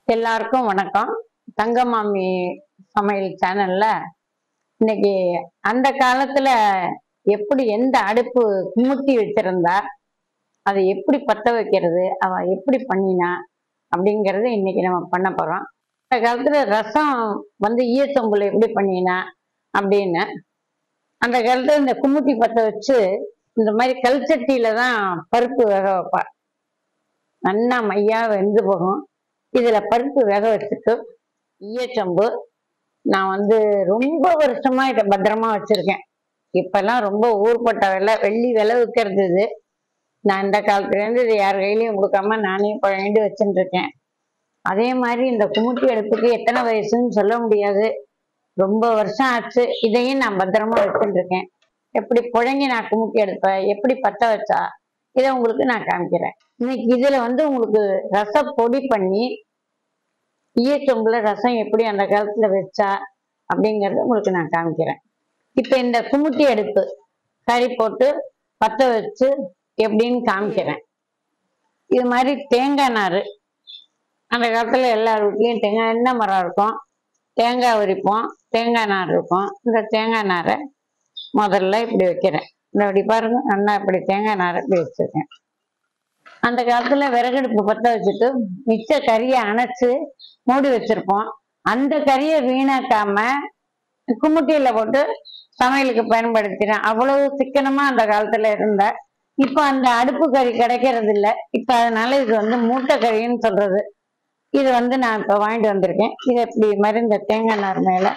எல்லாருக்கும் வணக்கம் தங்கமாமி சமையல் சேனல்ல இன்னைக்கு அந்த காலத்துல எப்படி எந்த அடுப்பு குமுத்தி வச்சிருந்தா அதை எப்படி பத்த வைக்கிறது அவ எப்படி பண்ணினா அப்படிங்கறத இன்னைக்கு நம்ம பண்ண போறோம் அந்த காலத்துல ரசம் வந்து ஈயச்சொம்புல எப்படி பண்ணினா அப்படின்னு அந்த காலத்துல இந்த குமுத்தி பத்த வச்சு இந்த மாதிரி கல் சட்டியில தான் பருப்பு வேக வைப்பா நல்லா மையா வெந்து போகும் இதுல பருப்பு வேக வச்சுட்டு ஈயச்சம்பு நான் வந்து ரொம்ப வருஷமா இதை பத்திரமா வச்சிருக்கேன் இப்பெல்லாம் ரொம்ப ஊர்பட்ட விலை வெள்ளி விலை விற்கிறது இது நான் இந்த காலத்துல இருந்து இது யார் கையிலயும் கொடுக்காம நானே பழகிட்டு வச்சுட்டு இருக்கேன் அதே மாதிரி இந்த குமுட்டி அடுப்புக்கு எத்தனை வயசுன்னு சொல்ல முடியாது ரொம்ப வருஷம் ஆச்சு இதையும் நான் பத்திரமா வச்சுட்டு இருக்கேன் எப்படி புழங்கி நான் குமுட்டி எடுப்பேன் எப்படி பத்த வச்சா இதை உங்களுக்கு நான் காமிக்கிறேன் இன்னைக்கு இதுல வந்து உங்களுக்கு ரச பொடி பண்ணி ஈயச்சொம்புல ரசம் எப்படி அந்த காலத்துல வச்சா அப்படிங்கறத உங்களுக்கு நான் காமிக்கிறேன் இப்ப இந்த குமுட்டி அடுப்பு கறி போட்டு பத்த வச்சு எப்படின்னு காமிக்கிறேன் இது மாதிரி தேங்காய் நார் அந்த காலத்துல எல்லார் வீட்லயும் தேங்காய் எண்ணெய் மரம் இருக்கும் தேங்காய் உரிப்போம் தேங்காய் நார் இருக்கும் இந்த தேங்காய் நாரை முதல்ல இப்படி வைக்கிறேன் இந்த இப்படி பாருங்க நல்லா இப்படி தேங்காய் நாரை இப்படி வச்சிருக்கேன் அந்த காலத்துல விறகடுப்பு பத்த வச்சுட்டு மிச்ச கறியை அணைச்சு மூடி வச்சிருப்போம் அந்த கறியை வீணாக்காம குமுட்டியில போட்டு சமையலுக்கு பயன்படுத்தினேன் அவ்வளவு சிக்கனமா அந்த காலத்துல இருந்த இப்ப அந்த அடுப்பு கறி கிடைக்கிறது இல்ல இப்ப அதனால இது வந்து மூட்டை கறின்னு சொல்றது இது வந்து நான் இப்ப வாங்கிட்டு வந்திருக்கேன் இது இப்படி மாதிரி இந்த தேங்காய் நார் மேல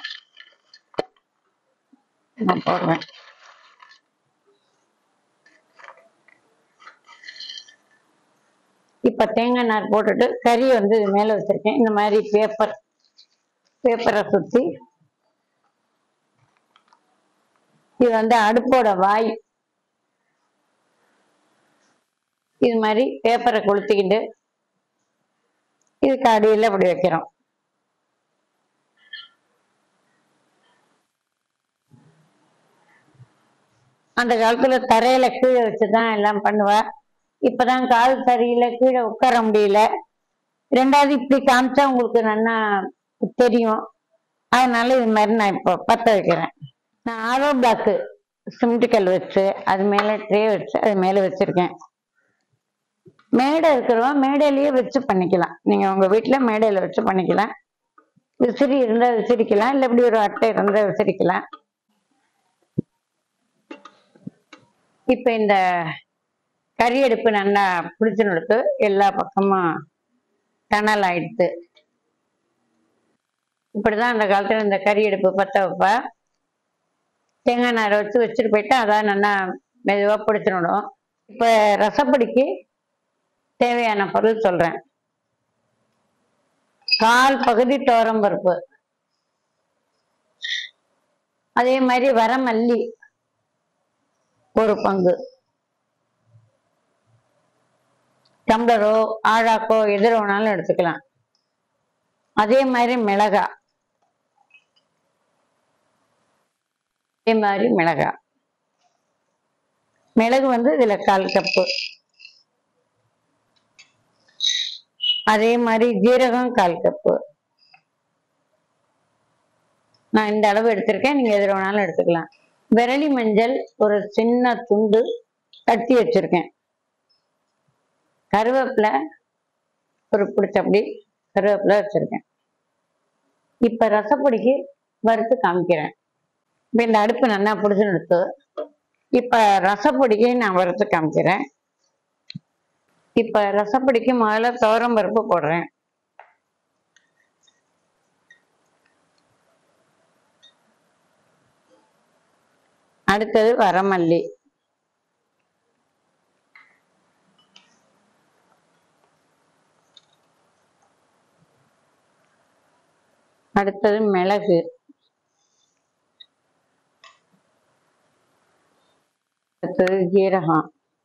நான் போடுறேன் இப்ப தேங்காய் நார் போட்டுட்டு கறி வந்து இது மேல வச்சிருக்கேன் இந்த மாதிரி பேப்பர் பேப்பரை சுத்தி இது வந்து அடுப்போட வாய் இது மாதிரி பேப்பரை கொளுத்திக்கிட்டு இதுக்கு அடியில் இப்படி வைக்கிறோம் அந்த காலத்துல தரையில கீழே வச்சுதான் எல்லாம் பண்ணுவா இப்பதான் கால் சரியில்லை கீழே உட்கார முடியல ரெண்டாவது இப்படி காமிச்சா உங்களுக்கு நல்லா தெரியும் அதனால இது மாதிரி நான் இப்போ பத்த வைக்கிறேன் நான் ஆரோ பிளாக்கு சிமெண்ட் கல் வச்சு அது மேல ட்ரே வச்சு அது மேல வச்சிருக்கேன் மேடை இருக்கிறவா மேடையிலேயே வச்சு பண்ணிக்கலாம் நீங்க உங்க வீட்டுல மேடையில வச்சு பண்ணிக்கலாம் விசிறி இருந்தா விசிறிக்கலாம் இல்ல இப்படி ஒரு அட்டை இருந்தா விசிறிக்கலாம் இப்ப இந்த கறி அடுப்பு நல்லா பிடிச்சுன்னு எல்லா பக்கமும் டனல் ஆயிடுத்து இப்படிதான் அந்த காலத்துல இந்த கறி அடுப்பு பத்த வைப்பா தேங்காய் நாரை வச்சு வச்சுட்டு போயிட்டு அதான் நல்லா மெதுவா பிடிச்சிடும் இப்ப ரசப்பொடிக்கு தேவையான பொருள் சொல்றேன் கால் பகுதி பருப்பு அதே மாதிரி வரமல்லி ஒரு பங்கு டம்ளரோ ஆழாக்கோ எது வேணாலும் எடுத்துக்கலாம் அதே மாதிரி மிளகா அதே மாதிரி மிளகா மிளகு வந்து இதுல கால் கப்பு அதே மாதிரி ஜீரகம் கால் கப்பு நான் இந்த அளவு எடுத்திருக்கேன் நீங்க எது வேணாலும் எடுத்துக்கலாம் விரலி மஞ்சள் ஒரு சின்ன துண்டு தட்டி வச்சிருக்கேன் கருவேப்பிலை ஒரு பிடிச்சபடி கருவேப்பிலை வச்சிருக்கேன் இப்ப ரசப்பொடிக்கு வறுத்து காமிக்கிறேன் இப்ப இந்த அடுப்பு நல்லா பிடிச்சுன்னு எடுத்து இப்ப ரசப்பொடிக்கு நான் வறுத்து காமிக்கிறேன் இப்ப ரசப்பொடிக்கு முதல்ல துவரம் பருப்பு போடுறேன் அடுத்தது வரமல்லி அடுத்தது மிளகு அடுத்தது ஜீரகம்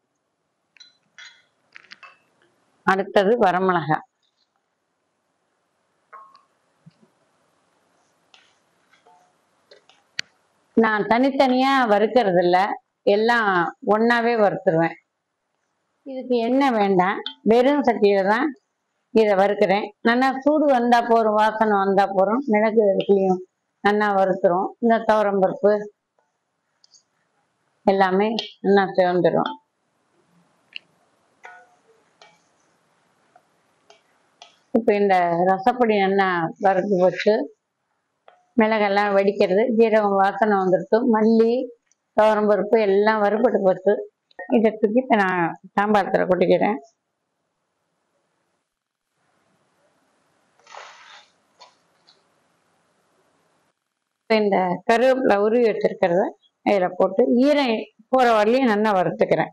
அடுத்தது வரமிளகா நான் தனித்தனியா வறுக்கிறது இல்ல எல்லாம் ஒண்ணாவே வறுத்துருவேன் இதுக்கு எண்ணெய் வேண்டாம் வெறும் சட்டியில தான் இதை வறுக்கிறேன் நல்லா சூடு வந்தா போதும் வாசனை வந்தா போதும் மிளகு இதுலையும் நல்லா வறுத்துரும் இந்த துவரம் பருப்பு எல்லாமே நல்லா சேர்ந்துடும் இப்போ இந்த ரசப்பொடி நல்லா வறுத்து வச்சு மிளகெல்லாம் வெடிக்கிறது ஜீரகம் வாசனை வந்துடுத்து மல்லி துவரம் பருப்பு எல்லாம் வறுபட்டு போச்சு இதை தூக்கி இப்போ நான் சாம்பாரத்தில் கொட்டிக்கிறேன் இப்போ இந்த கருவேப்பிலை உருவி வச்சிருக்கிறத அதில் போட்டு ஈரம் போகிற வரலையும் நல்லா வறுத்துக்கிறேன்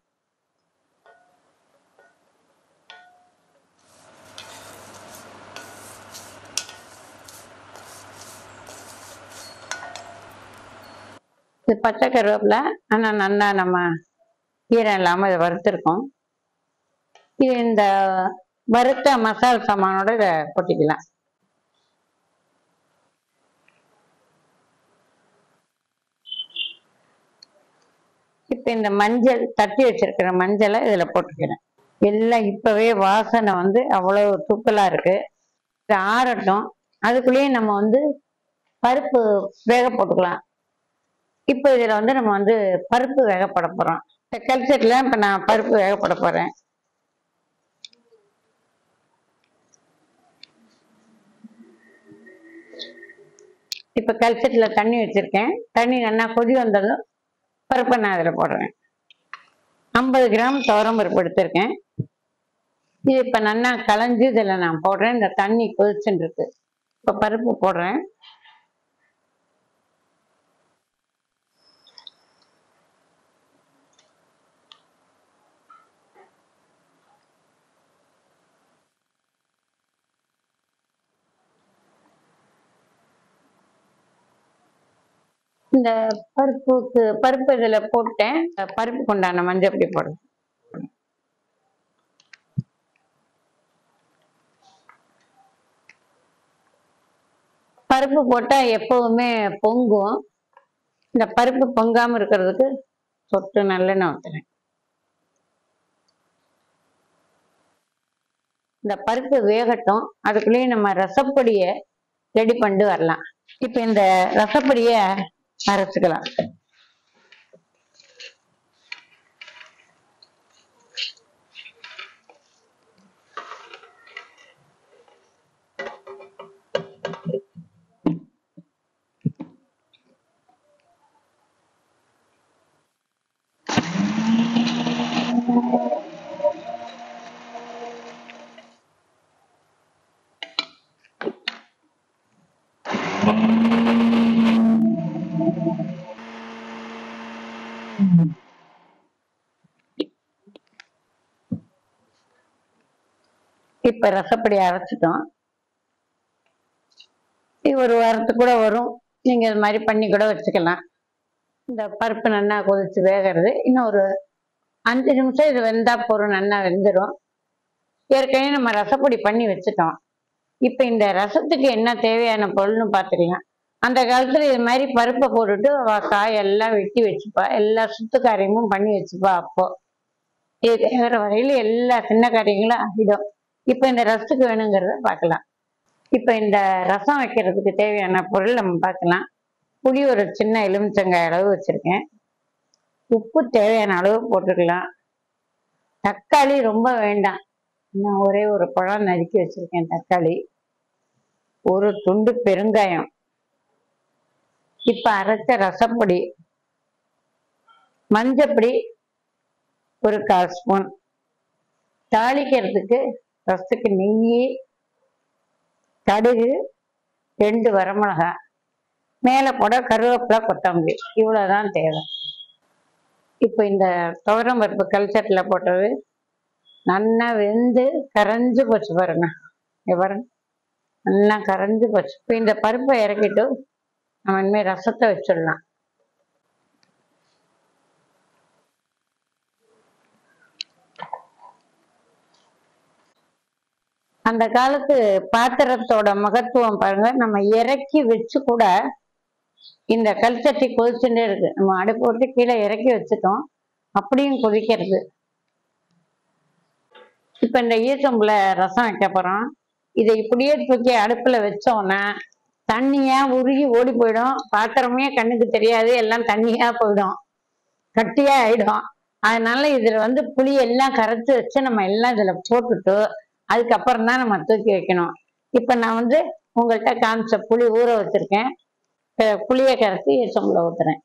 இது பச்சை கருவேப்பிலை ஆனால் நல்லா நம்ம ஈரம் இல்லாமல் இதை வறுத்துருக்கோம் இது இந்த வறுத்த மசால் சாமானோட இதை கொட்டிக்கலாம் இப்போ இந்த மஞ்சள் தட்டி வச்சிருக்கிற மஞ்சளை இதில் போட்டுக்கிறேன் எல்லாம் இப்போவே வாசனை வந்து அவ்வளோ தூக்கலாக இருக்கு இது ஆறட்டும் அதுக்குள்ளேயே நம்ம வந்து பருப்பு வேக போட்டுக்கலாம் இப்போ இதில் வந்து நம்ம வந்து பருப்பு வேக போட போகிறோம் இந்த கல்ச்சரில் இப்போ நான் பருப்பு வேக போட போகிறேன் இப்போ கல்ச்சரில் தண்ணி வச்சுருக்கேன் தண்ணி நல்லா கொதி வந்ததும் பருப்பை நான் அதில் போடுறேன் ஐம்பது கிராம் துவரம் பருப்பு எடுத்திருக்கேன் இது இப்போ நல்லா களைஞ்சு இதில் நான் போடுறேன் இந்த தண்ணி கொதிச்சுன்னு இருக்கு இப்போ பருப்பு போடுறேன் இந்த பருப்புக்கு பருப்பு இதில் போட்டேன் பருப்புக்கு உண்டான மஞ்சள் அப்படி போடுறேன் பருப்பு போட்டால் எப்பவுமே பொங்கும் இந்த பருப்பு பொங்காமல் இருக்கிறதுக்கு சொட்டு நல்லெண்ணெய் ஊற்றுறேன் இந்த பருப்பு வேகட்டும் அதுக்குள்ளேயே நம்ம ரசப்பொடியை ரெடி பண்ணிட்டு வரலாம் இப்போ இந்த ரசப்பொடியை அரைச்சிக்கலாம் இப்ப ரசப்பொடி அரைச்சிட்டோம் இது ஒரு வாரத்துக்கு கூட வரும் நீங்க இது மாதிரி பண்ணி கூட வச்சுக்கலாம் இந்த பருப்பு நல்லா கொதிச்சு வேகிறது இன்னும் ஒரு அஞ்சு நிமிஷம் இது வெந்தா போதும் நல்லா வெந்துடும் ஏற்கனவே நம்ம ரசப்பொடி பண்ணி வச்சுட்டோம் இப்போ இந்த ரசத்துக்கு என்ன தேவையான பொருள்னு பார்த்துக்கலாம் அந்த காலத்துல இது மாதிரி பருப்பை போட்டுட்டு அவ காய் எல்லாம் வெட்டி வச்சுப்பா எல்லா சுத்து காரியமும் பண்ணி வச்சுப்பா அப்போ இது வேகிற வரையில எல்லா சின்ன காரியங்களும் ஆகிடும் இப்போ இந்த ரசத்துக்கு வேணுங்கிறத பார்க்கலாம் இப்போ இந்த ரசம் வைக்கிறதுக்கு தேவையான பொருள் நம்ம பார்க்கலாம் புளி ஒரு சின்ன எலுமிச்சங்காய் அளவு வச்சிருக்கேன் உப்பு தேவையான அளவு போட்டுக்கலாம் தக்காளி ரொம்ப வேண்டாம் நான் ஒரே ஒரு பழம் நறுக்கி வச்சிருக்கேன் தக்காளி ஒரு துண்டு பெருங்காயம் இப்ப அரைச்ச ரசப்பொடி மஞ்சப்பொடி ஒரு கால் ஸ்பூன் தாளிக்கிறதுக்கு ரசத்துக்கு நெய் கடுகு ரெண்டு வரமிளகாய் மேலே போட கருவேப்பிலை கொத்தமல்லி இவ்வளோதான் தேவை இப்போ இந்த துவரம் பருப்பு கல்ச்சட்டில் போட்டது நல்லா வெந்து கரைஞ்சு போச்சு பாருங்க இங்க பாருங்க நல்லா கரைஞ்சு போச்சு இப்போ இந்த பருப்பை இறக்கிட்டு நம்ம இனிமேல் ரசத்தை வச்சிடலாம் அந்த காலத்து பாத்திரத்தோட மகத்துவம் பாருங்க நம்ம இறக்கி வச்சு கூட இந்த கல்சட்டி கொதிச்சுட்டே இருக்கு நம்ம அடுப்பு விட்டு கீழே இறக்கி வச்சுட்டோம் அப்படியும் கொதிக்கிறது இப்ப இந்த ஈச்சம்புல ரசம் வைக்க போறோம் இதை இப்படியே தூக்கி அடுப்புல வச்சோம்னா தண்ணியா உருகி ஓடி போயிடும் பாத்திரமே கண்ணுக்கு தெரியாது எல்லாம் தண்ணியா போயிடும் கட்டியா ஆயிடும் அதனால இதுல வந்து புளி எல்லாம் கரைச்சு வச்சு நம்ம எல்லாம் இதுல போட்டுட்டு அதுக்கப்புறம் தான் நம்ம தூக்கி வைக்கணும் இப்ப நான் வந்து உங்கள்கிட்ட காமிச்ச புளி ஊற வச்சிருக்கேன் அஹ் புளியை கரைச்சி ஈச்சம்புல ஊத்துறேன்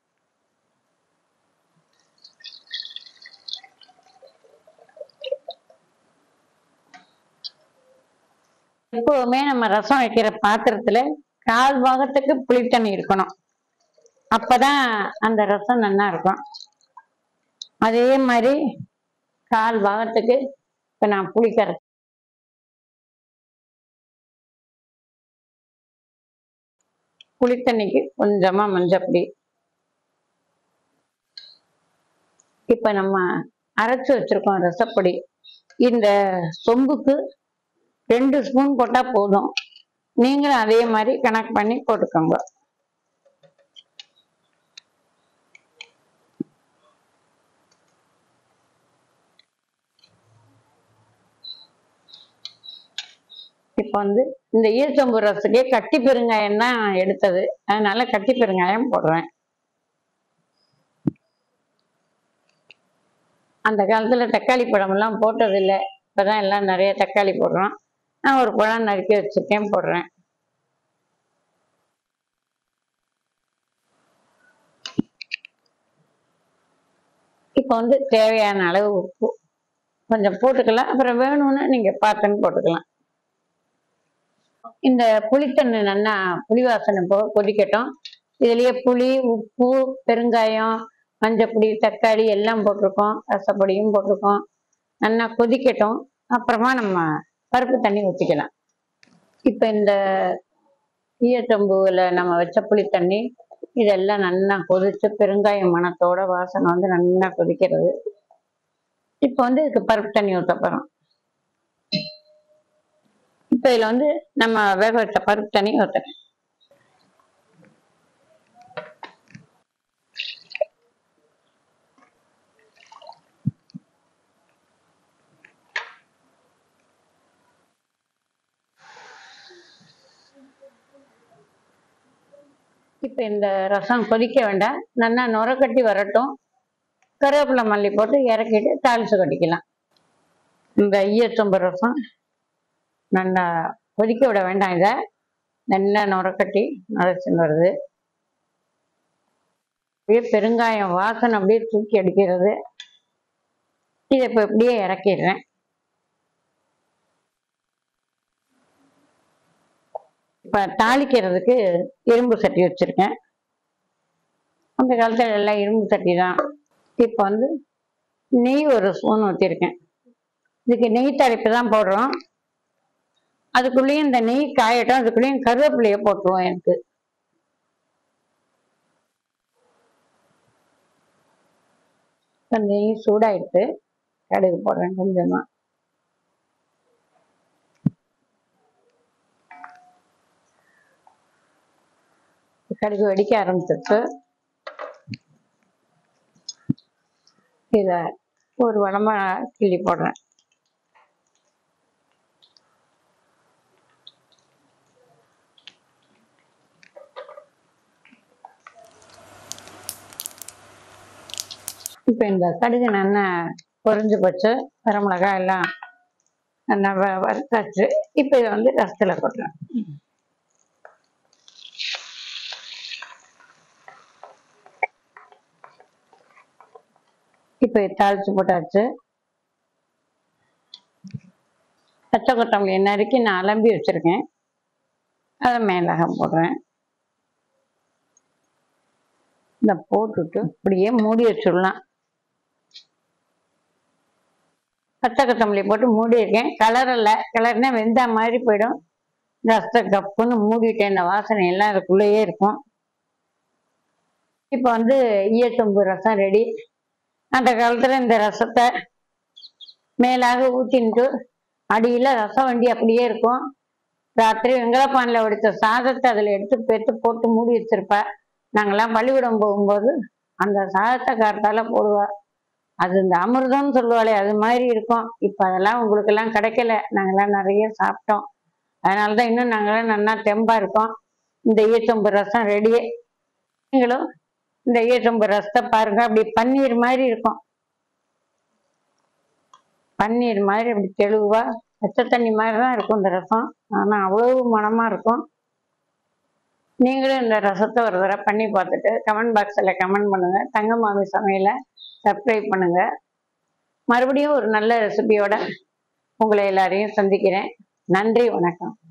எப்பவுமே நம்ம ரசம் வைக்கிற பாத்திரத்துல கால் பாகத்துக்கு புளி தண்ணி இருக்கணும் அப்பதான் அந்த ரசம் நல்லா இருக்கும் அதே மாதிரி கால் பாகத்துக்கு இப்ப நான் புளி கரை புளித்தண்ணிக்கு கொஞ்சமா மஞ்சப்பொடி இப்ப நம்ம அரைச்சு வச்சிருக்கோம் ரசப்பொடி இந்த சொம்புக்கு ரெண்டு ஸ்பூன் போட்டா போதும் நீங்களும் அதே மாதிரி கணக்கு பண்ணி போட்டுக்கோங்க இப்போ வந்து இந்த ஈரச்சொம்பு ரசத்துக்கே கட்டி பெருங்காயம் தான் எடுத்தது அதனால கட்டி பெருங்காயம் போடுறேன் அந்த காலத்துல தக்காளி பழம் எல்லாம் போட்டது இல்லை இப்பதான் எல்லாம் நிறைய தக்காளி போடுறோம் நான் ஒரு பழம் நறுக்கி வச்சிருக்கேன் போடுறேன் இப்போ வந்து தேவையான அளவு உப்பு கொஞ்சம் போட்டுக்கலாம் அப்புறம் வேணும்னா நீங்க பார்த்துன்னு போட்டுக்கலாம் இந்த புளித்தண்ணி நல்லா புளி வாசனை போக கொதிக்கட்டும் இதுலயே புளி உப்பு பெருங்காயம் மஞ்சப்பொடி தக்காளி எல்லாம் போட்டிருக்கோம் ரசப்பொடியும் போட்டிருக்கோம் நல்லா கொதிக்கட்டும் அப்புறமா நம்ம பருப்பு தண்ணி ஊற்றிக்கலாம் இப்போ இந்த ஈயச்சம்புவில் நம்ம வச்ச புளி தண்ணி இதெல்லாம் நல்லா கொதிச்சு பெருங்காயம் மணத்தோட வாசனை வந்து நல்லா கொதிக்கிறது இப்போ வந்து இதுக்கு பருப்பு தண்ணி ஊற்ற போகிறோம் இப்போ இதில் வந்து நம்ம வேக வச்ச பருப்பு தண்ணி ஊற்றுறேன் இப்போ இந்த ரசம் கொதிக்க வேண்டாம் நல்லா நுர கட்டி வரட்டும் கருவேப்பிலை மல்லி போட்டு இறக்கிட்டு தாளிச்சு கட்டிக்கலாம் இந்த ஈயச்சொம்பு ரசம் நல்லா கொதிக்க விட வேண்டாம் இதை நல்லா நுரக்கட்டி நுரைச்சின்னு வருது அப்படியே பெருங்காயம் வாசனை அப்படியே தூக்கி அடிக்கிறது இதை இப்போ இப்படியே இறக்கிடுறேன் இப்போ தாளிக்கிறதுக்கு இரும்பு சட்டி வச்சுருக்கேன் அந்த காலத்தில் எல்லாம் இரும்பு சட்டி தான் இப்போ வந்து நெய் ஒரு ஸ்பூன் ஊற்றிருக்கேன் இதுக்கு நெய் தழைப்பு தான் போடுறோம் அதுக்குள்ளேயும் இந்த நெய் காயட்டும் அதுக்குள்ளேயும் கருவேப்பிலையை போட்டுருவோம் எனக்கு இப்ப நெய் சூடாயிடுத்து கடுகு போடுறேன் கொஞ்சமா கடுகு வெடிக்க ஆரம்பிச்சிருச்சு இத ஒரு வளமா கிள்ளி போடுறேன் இப்போ இந்த கடுகு நல்லா பொரிஞ்சு போச்சு வரமிளகாய் எல்லாம் நல்லா வ- வறுத்தாச்சு இப்போ இதை வந்து ரசத்தில் போட்டுறேன் இப்போ தாளிச்சு போட்டாச்சு பச்சை கொத்தமல்லி நறுக்கி நான் அலம்பி வச்சிருக்கேன் அதை மேலாக போடுறேன் இதை போட்டுட்டு இப்படியே மூடி வச்சிடலாம் பச்சை கொத்தமல்லி போட்டு மூடி இருக்கேன் கலர் இல்லை கலர்னா வெந்தா மாதிரி போயிடும் ரசத்தை கப்புன்னு மூடிட்டேன் இந்த வாசனை எல்லாம் அதுக்குள்ளேயே இருக்கும் இப்போ வந்து ஈயத்தொம்பு ரசம் ரெடி அந்த காலத்துல இந்த ரசத்தை மேலாக ஊத்தின்ட்டு அடியில ரசம் வண்டி அப்படியே இருக்கும் ராத்திரி வெங்கலப்பானில் வடித்த சாதத்தை அதில் எடுத்து பெற்று போட்டு மூடி வச்சிருப்பா நாங்கெல்லாம் பள்ளிக்கூடம் போகும்போது அந்த சாதத்தை காரத்தால போடுவா அது இந்த அமிர்தம்னு சொல்லுவாளே அது மாதிரி இருக்கும் இப்ப அதெல்லாம் உங்களுக்கு எல்லாம் கிடைக்கல நாங்கெல்லாம் நிறைய சாப்பிட்டோம் அதனாலதான் இன்னும் நாங்கெல்லாம் நல்லா தெம்பா இருக்கோம் இந்த ஈச்சம்பு ரசம் ரெடியே நீங்களும் இந்த ஈச்சம்பு ரசத்தை பாருங்க அப்படி பன்னீர் மாதிரி இருக்கும் பன்னீர் மாதிரி அப்படி தெளிவா பச்சை தண்ணி மாதிரி தான் இருக்கும் இந்த ரசம் ஆனா அவ்வளவு மணமா இருக்கும் நீங்களும் இந்த ரசத்தை ஒரு தடவை பண்ணி பார்த்துட்டு கமெண்ட் பாக்ஸில் கமெண்ட் பண்ணுங்க தங்கமாமி சமையலை சப்ஸ்கிரைப் பண்ணுங்க மறுபடியும் ஒரு நல்ல ரெசிபியோட உங்களை எல்லாரையும் சந்திக்கிறேன் நன்றி வணக்கம்